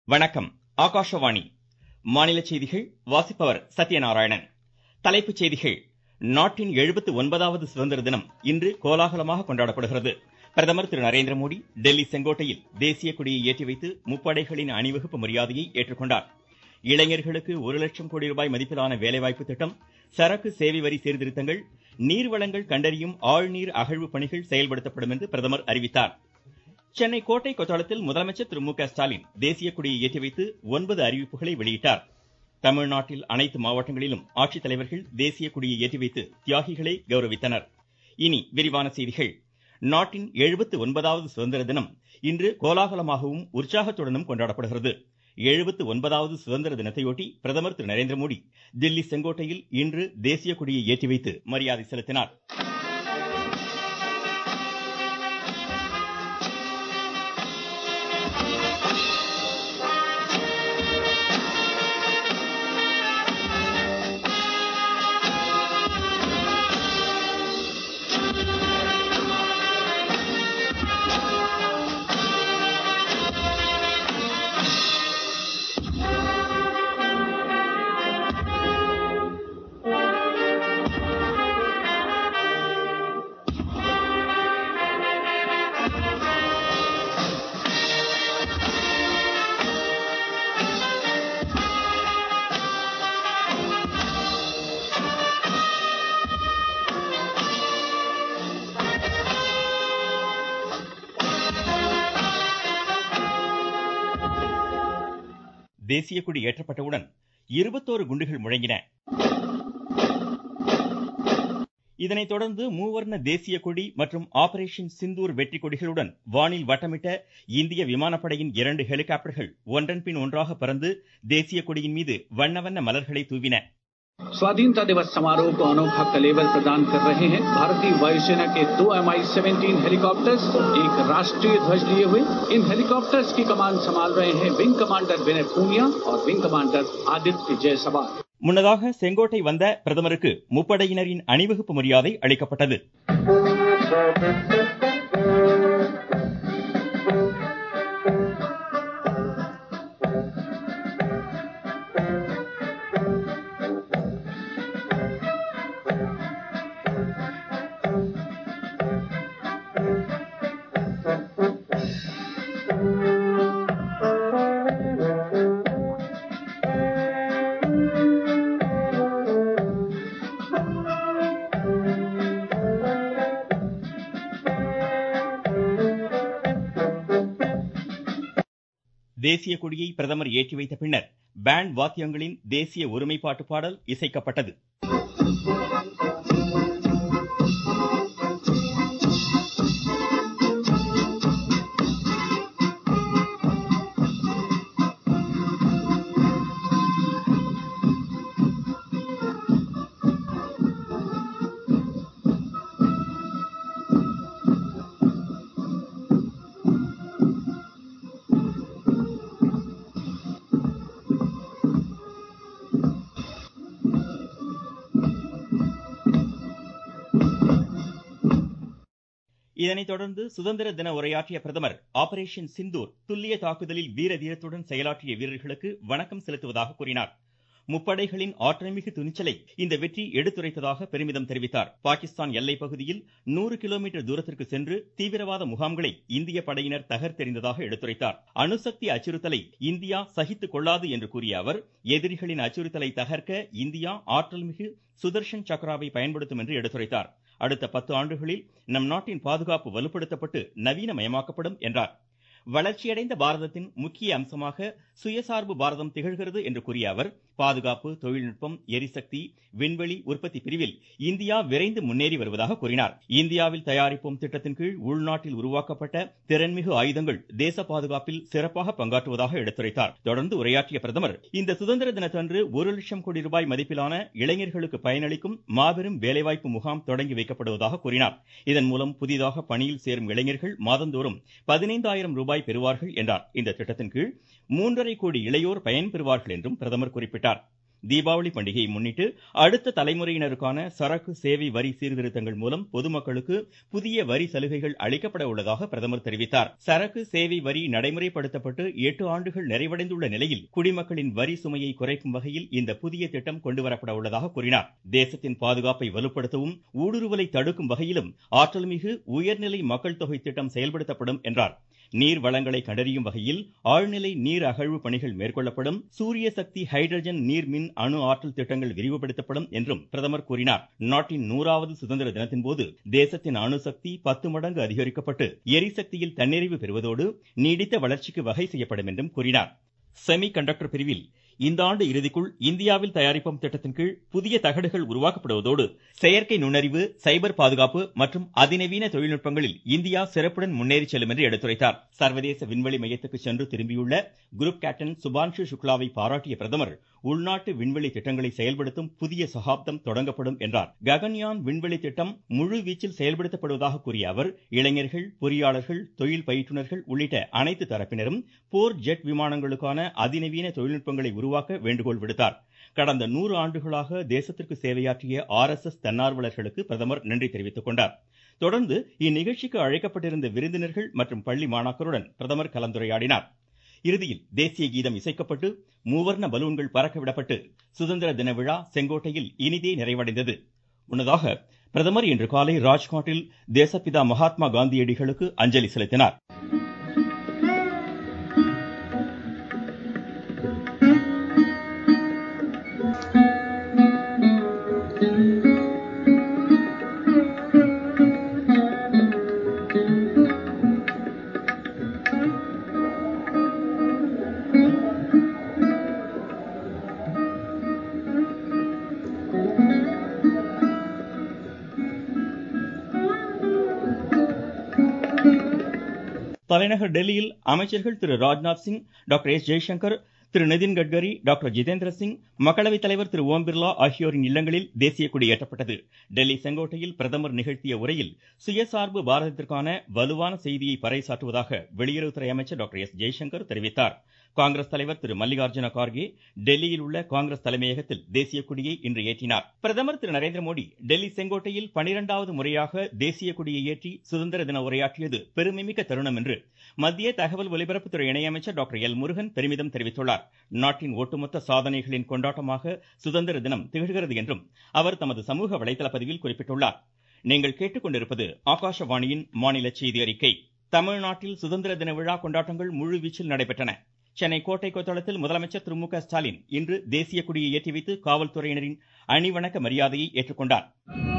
வணக்கம் ஆகாஷவாணி மாநில செய்திகள் வாசிப்பவர் சத்யநாராயணன் தலைப்புச் செய்திகள் நாட்டின் எழுபத்து ஒன்பதாவது சுதந்திர தினம் இன்று கோலாகலமாக கொண்டாடப்படுகிறது பிரதமர் திரு நரேந்திர மோடி டெல்லி செங்கோட்டையில் தேசிய கொடியை ஏற்றி வைத்து முப்படைகளின் அணிவகுப்பு மரியாதையை ஏற்றுக்கொண்டார் இளைஞர்களுக்கு ஒரு லட்சம் கோடி ரூபாய் மதிப்பிலான வேலைவாய்ப்பு திட்டம் சரக்கு சேவை வரி சீர்திருத்தங்கள் நீர்வளங்கள் கண்டறியும் ஆழ்நீர் அகழ்வு பணிகள் செயல்படுத்தப்படும் என்று பிரதமர் அறிவித்தார் சென்னை கோட்டை கொத்தளத்தில் முதலமைச்சர் திரு மு க ஸ்டாலின் தேசிய கொடியை ஏற்றி வைத்து ஒன்பது அறிவிப்புகளை வெளியிட்டார் தமிழ்நாட்டில் அனைத்து மாவட்டங்களிலும் ஆட்சித்தலைவர்கள் தேசிய கொடியை ஏற்றி வைத்து தியாகிகளை கௌரவித்தனர் இனி விரிவான செய்திகள் நாட்டின் எழுபத்து ஒன்பதாவது சுதந்திர தினம் இன்று கோலாகலமாகவும் உற்சாகத்துடனும் கொண்டாடப்படுகிறது எழுபத்து ஒன்பதாவது சுதந்திர தினத்தையொட்டி பிரதமர் திரு நரேந்திர மோடி தில்லி செங்கோட்டையில் இன்று தேசிய கொடியை ஏற்றி வைத்து மரியாதை செலுத்தினார் தேசிய கொடி ஏற்றப்பட்டவுடன் இருபத்தோரு குண்டுகள் முழங்கின இதனைத் தொடர்ந்து மூவர்ண தேசிய கொடி மற்றும் ஆபரேஷன் சிந்தூர் வெற்றி கொடிகளுடன் வானில் வட்டமிட்ட இந்திய விமானப்படையின் இரண்டு ஹெலிகாப்டர்கள் ஒன்றன் பின் ஒன்றாக பறந்து தேசிய கொடியின் மீது வண்ண வண்ண மலர்களை தூவின स्वाधीनता दिवस समारोह को अनोखा कलेवर प्रदान कर रहे हैं भारतीय वायुसेना के दो एम आई सेवेंटीन हेलीकॉप्टर्स एक राष्ट्रीय ध्वज लिए हुए इन हेलीकॉप्टर्स की कमान संभाल रहे हैं विंग कमांडर विनय पूनिया और विंग कमांडर आदित्य जयसवाल முன்னதாக செங்கோட்டை வந்த பிரதமருக்கு முப்படையினரின் அணிவகுப்பு மரியாதை அளிக்கப்பட்டது தேசிய கொடியை பிரதமர் ஏற்றி வைத்த பின்னர் பேண்ட் வாத்தியங்களின் தேசிய ஒருமைப்பாட்டு பாடல் இசைக்கப்பட்டது இதனைத் தொடர்ந்து சுதந்திர தின உரையாற்றிய பிரதமர் ஆபரேஷன் சிந்தூர் துல்லிய தாக்குதலில் வீர தீரத்துடன் செயலாற்றிய வீரர்களுக்கு வணக்கம் செலுத்துவதாக கூறினார் முப்படைகளின் ஆற்றல்மிகு துணிச்சலை இந்த வெற்றி எடுத்துரைத்ததாக பெருமிதம் தெரிவித்தார் பாகிஸ்தான் எல்லைப் பகுதியில் நூறு கிலோமீட்டர் தூரத்திற்கு சென்று தீவிரவாத முகாம்களை இந்திய படையினர் தகர்த்தெறிந்ததாக எடுத்துரைத்தார் அணுசக்தி அச்சுறுத்தலை இந்தியா சகித்துக் கொள்ளாது என்று கூறிய அவர் எதிரிகளின் அச்சுறுத்தலை தகர்க்க இந்தியா ஆற்றல்மிகு சுதர்ஷன் சக்ராவை பயன்படுத்தும் என்று எடுத்துரைத்தார் அடுத்த பத்து ஆண்டுகளில் நம் நாட்டின் பாதுகாப்பு வலுப்படுத்தப்பட்டு நவீனமயமாக்கப்படும் என்றார் வளர்ச்சியடைந்த பாரதத்தின் முக்கிய அம்சமாக சுயசார்பு பாரதம் திகழ்கிறது என்று கூறிய அவர் பாதுகாப்பு தொழில்நுட்பம் எரிசக்தி விண்வெளி உற்பத்தி பிரிவில் இந்தியா விரைந்து முன்னேறி வருவதாக கூறினார் இந்தியாவில் தயாரிப்போம் திட்டத்தின் கீழ் உள்நாட்டில் உருவாக்கப்பட்ட திறன்மிகு ஆயுதங்கள் தேச பாதுகாப்பில் சிறப்பாக பங்காற்றுவதாக எடுத்துரைத்தார் தொடர்ந்து உரையாற்றிய பிரதமர் இந்த சுதந்திர தினத்தன்று ஒரு லட்சம் கோடி ரூபாய் மதிப்பிலான இளைஞர்களுக்கு பயனளிக்கும் மாபெரும் வேலைவாய்ப்பு முகாம் தொடங்கி வைக்கப்படுவதாக கூறினார் இதன் மூலம் புதிதாக பணியில் சேரும் இளைஞர்கள் மாதந்தோறும் பதினைந்தாயிரம் ரூபாய் பெறுவார்கள் என்றார் இந்த திட்டத்தின் கீழ் மூன்றரை கோடி இளையோர் பயன்பெறுவார்கள் என்றும் பிரதமர் குறிப்பிட்டார் தீபாவளி பண்டிகையை முன்னிட்டு அடுத்த தலைமுறையினருக்கான சரக்கு சேவை வரி சீர்திருத்தங்கள் மூலம் பொதுமக்களுக்கு புதிய வரி சலுகைகள் அளிக்கப்பட உள்ளதாக பிரதமர் தெரிவித்தார் சரக்கு சேவை வரி நடைமுறைப்படுத்தப்பட்டு எட்டு ஆண்டுகள் நிறைவடைந்துள்ள நிலையில் குடிமக்களின் வரி சுமையை குறைக்கும் வகையில் இந்த புதிய திட்டம் கொண்டுவரப்பட உள்ளதாக கூறினார் தேசத்தின் பாதுகாப்பை வலுப்படுத்தவும் ஊடுருவலை தடுக்கும் வகையிலும் ஆற்றல்மிகு உயர்நிலை மக்கள் தொகை திட்டம் செயல்படுத்தப்படும் என்றார் நீர் வளங்களை கண்டறியும் வகையில் ஆழ்நிலை நீர் அகழ்வு பணிகள் மேற்கொள்ளப்படும் சூரிய சக்தி ஹைட்ரஜன் நீர் மின் அணு ஆற்றல் திட்டங்கள் விரிவுபடுத்தப்படும் என்றும் பிரதமர் கூறினார் நாட்டின் நூறாவது சுதந்திர தினத்தின் போது தேசத்தின் அணுசக்தி பத்து மடங்கு அதிகரிக்கப்பட்டு எரிசக்தியில் தன்னிறைவு பெறுவதோடு நீடித்த வளர்ச்சிக்கு வகை செய்யப்படும் என்றும் கூறினார் செமி கண்டக்டர் பிரிவில் இந்த ஆண்டு இறுதிக்குள் இந்தியாவில் தயாரிப்போம் திட்டத்தின் கீழ் புதிய தகடுகள் உருவாக்கப்படுவதோடு செயற்கை நுண்ணறிவு சைபர் பாதுகாப்பு மற்றும் அதிநவீன தொழில்நுட்பங்களில் இந்தியா சிறப்புடன் முன்னேறி செல்லும் என்று எடுத்துரைத்தார் சர்வதேச விண்வெளி மையத்துக்கு சென்று திரும்பியுள்ள குரூப் கேப்டன் சுபான்ஷு சுக்லாவை பாராட்டிய பிரதமர் உள்நாட்டு விண்வெளி திட்டங்களை செயல்படுத்தும் புதிய சகாப்தம் தொடங்கப்படும் என்றார் ககன்யான் விண்வெளி திட்டம் முழு வீச்சில் செயல்படுத்தப்படுவதாக கூறிய அவர் இளைஞர்கள் பொறியாளர்கள் தொழில் பயிற்றுனர்கள் உள்ளிட்ட அனைத்து தரப்பினரும் போர் ஜெட் விமானங்களுக்கான அதிநவீன தொழில்நுட்பங்களை உருவாக்க வேண்டுகோள் விடுத்தார் கடந்த நூறு ஆண்டுகளாக தேசத்திற்கு சேவையாற்றிய ஆர் எஸ் எஸ் தன்னார்வலர்களுக்கு பிரதமர் நன்றி தெரிவித்துக் கொண்டார் தொடர்ந்து இந்நிகழ்ச்சிக்கு அழைக்கப்பட்டிருந்த விருந்தினர்கள் மற்றும் பள்ளி மாணாக்கருடன் பிரதமர் கலந்துரையாடினார் இறுதியில் தேசிய கீதம் இசைக்கப்பட்டு மூவர்ண பலூன்கள் பறக்க விடப்பட்டு சுதந்திர தின விழா செங்கோட்டையில் இனிதே நிறைவடைந்தது முன்னதாக பிரதமர் இன்று காலை ராஜ்காட்டில் தேசப்பிதா மகாத்மா காந்தியடிகளுக்கு அஞ்சலி செலுத்தினார் தலைநகர் டெல்லியில் அமைச்சர்கள் Thiru Rajnath Singh doctor S Jaishankar Thiru Nitin Gadkari doctor Jitendra Singh மக்களவைத் தலைவர் திரு ஓம் பிர்லா ஆகியோரின் இல்லங்களில் தேசிய கொடி ஏற்றப்பட்டது டெல்லி செங்கோட்டையில் பிரதமர் நிகழ்த்திய உரையில் சுயசார்பு பாரதத்திற்கான வலுவான செய்தியை பறைசாற்றுவதாக வெளியுறவுத்துறை அமைச்சர் டாக்டர் எஸ் ஜெய்சங்கர் தெரிவித்தார் காங்கிரஸ் தலைவர் திரு மல்லிகார்ஜுன கார்கே டெல்லியில் உள்ள காங்கிரஸ் தலைமையகத்தில் தேசிய கொடியை இன்று ஏற்றினார் பிரதமர் திரு நரேந்திர மோடி டெல்லி செங்கோட்டையில் பனிரெண்டாவது முறையாக தேசிய கொடியை ஏற்றி சுதந்திர தின உரையாற்றியது பெருமைமிக்க தருணம் என்று மத்திய தகவல் ஒலிபரப்புத்துறை இணையமைச்சர் டாக்டர் எல் முருகன் பெருமிதம் தெரிவித்துள்ளார் நாட்டின் ஒட்டுமொத்த சாதனைகளின் கொண்டாட்டமாக சுதந்திர தினம் திகழ்கிறது என்றும் அவர் தமது சமூக வலைதள பதிவில் குறிப்பிட்டுள்ளார் நீங்கள் கேட்டுக்கொண்டிருப்பது ஆகாஷவாணியின் மாநில செய்தி அறிக்கை தமிழ்நாட்டில் சுதந்திர தின விழா கொண்டாட்டங்கள் முழுவீச்சில் நடைபெற்றன சென்னை கோட்டை கொத்தளத்தில் முதலமைச்சர் திரு மு க ஸ்டாலின் இன்று தேசிய கொடியை ஏற்றி வைத்து காவல்துறையினரின் அணிவணக்க மரியாதையை ஏற்றுக்கொண்டார்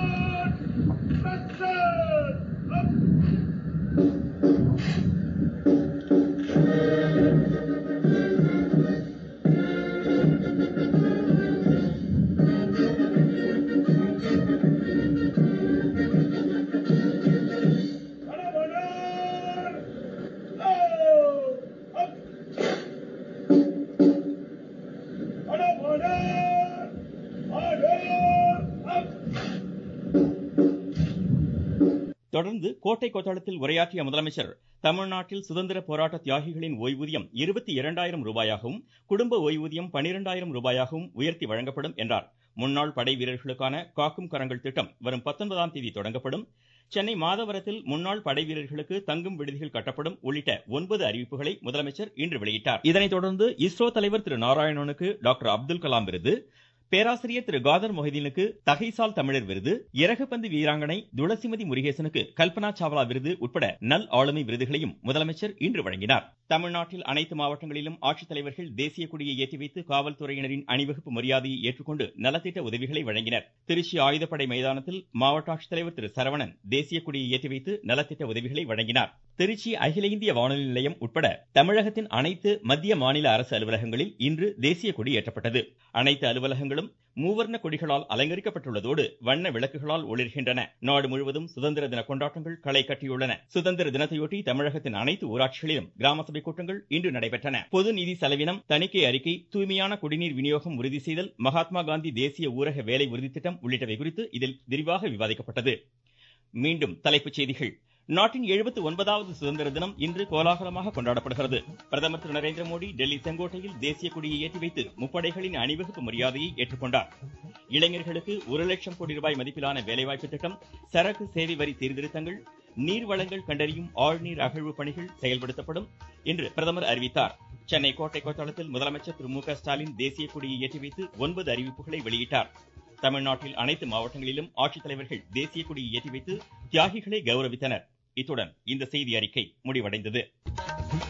தொடர்ந்து கோட்டை கொத்தளத்தில் உரையாற்றிய முதலமைச்சர் தமிழ்நாட்டில் சுதந்திர போராட்ட தியாகிகளின் ஓய்வூதியம் இருபத்தி இரண்டாயிரம் ரூபாயாகவும் குடும்ப ஓய்வூதியம் பனிரெண்டாயிரம் ரூபாயாகவும் உயர்த்தி வழங்கப்படும் என்றார் முன்னாள் படை வீரர்களுக்கான காக்கும் கரங்கள் திட்டம் வரும் பத்தொன்பதாம் தேதி தொடங்கப்படும் சென்னை மாதவரத்தில் முன்னாள் படை வீரர்களுக்கு தங்கும் விடுதிகள் கட்டப்படும் உள்ளிட்ட ஒன்பது அறிவிப்புகளை முதலமைச்சர் இன்று வெளியிட்டார் இதனைத் தொடர்ந்து இஸ்ரோ தலைவர் திரு நாராயணனுக்கு டாக்டர் அப்துல் கலாம் விருது பேராசிரியர் திரு காதர் மொஹதீனுக்கு தகைசால் தமிழர் விருது இறகுப்பந்து வீராங்கனை துளசிமதி முருகேசனுக்கு கல்பனா சாவ்லா விருது உட்பட நல் ஆளுமை விருதுகளையும் முதலமைச்சர் இன்று வழங்கினார் தமிழ்நாட்டில் அனைத்து மாவட்டங்களிலும் ஆட்சித்தலைவர்கள் தேசிய கொடியை ஏற்றி வைத்து காவல்துறையினரின் அணிவகுப்பு மரியாதையை ஏற்றுக்கொண்டு நலத்திட்ட உதவிகளை வழங்கினர் திருச்சி ஆயுதப்படை மைதானத்தில் மாவட்ட ஆட்சித்தலைவர் திரு சரவணன் தேசிய கொடியை ஏற்றி வைத்து நலத்திட்ட உதவிகளை வழங்கினார் திருச்சி அகில இந்திய வானொலி நிலையம் உட்பட தமிழகத்தின் அனைத்து மத்திய மாநில அரசு அலுவலகங்களில் இன்று தேசிய கொடி ஏற்றப்பட்டது அனைத்து அலுவலகங்களும் மூவர்ண கொடிகளால் அலங்கரிக்கப்பட்டுள்ளதோடு வண்ண விளக்குகளால் ஒளிர்கின்றன நாடு முழுவதும் சுதந்திர தின கொண்டாட்டங்கள் களை கட்டியுள்ளன சுதந்திர தினத்தையொட்டி தமிழகத்தின் அனைத்து ஊராட்சிகளிலும் கிராம சபை கூட்டங்கள் இன்று நடைபெற்றன பொது நிதி செலவினம் தணிக்கை அறிக்கை தூய்மையான குடிநீர் விநியோகம் உறுதி செய்தல் மகாத்மா காந்தி தேசிய ஊரக வேலை உறுதி திட்டம் உள்ளிட்டவை குறித்து இதில் விரிவாக விவாதிக்கப்பட்டது மீண்டும் தலைப்புச் செய்திகள் நாட்டின் எழுபத்தி ஒன்பதாவது சுதந்திர தினம் இன்று கோலாகலமாக கொண்டாடப்படுகிறது பிரதமர் திரு நரேந்திர மோடி டெல்லி செங்கோட்டையில் தேசிய கொடியை ஏற்றி வைத்து முப்படைகளின் அணிவகுப்பு மரியாதையை ஏற்றுக்கொண்டார் இளைஞர்களுக்கு ஒரு லட்சம் கோடி ரூபாய் மதிப்பிலான வேலைவாய்ப்பு திட்டம் சரக்கு சேவை வரி சீர்திருத்தங்கள் நீர் வளங்கள் கண்டறியும் ஆழ்நீர் அகழ்வு பணிகள் செயல்படுத்தப்படும் என்று பிரதமர் அறிவித்தார் சென்னை கோட்டை கொத்தளத்தில் முதலமைச்சர் திரு மு க ஸ்டாலின் தேசிய கொடியை ஏற்றி வைத்து ஒன்பது அறிவிப்புகளை வெளியிட்டார் தமிழ்நாட்டில் அனைத்து மாவட்டங்களிலும் ஆட்சித்தலைவர்கள் தேசிய கொடியை ஏற்றி வைத்து தியாகிகளை கௌரவித்தனர் இத்துடன் இந்த செய்தி அறிக்கை முடிவடைந்தது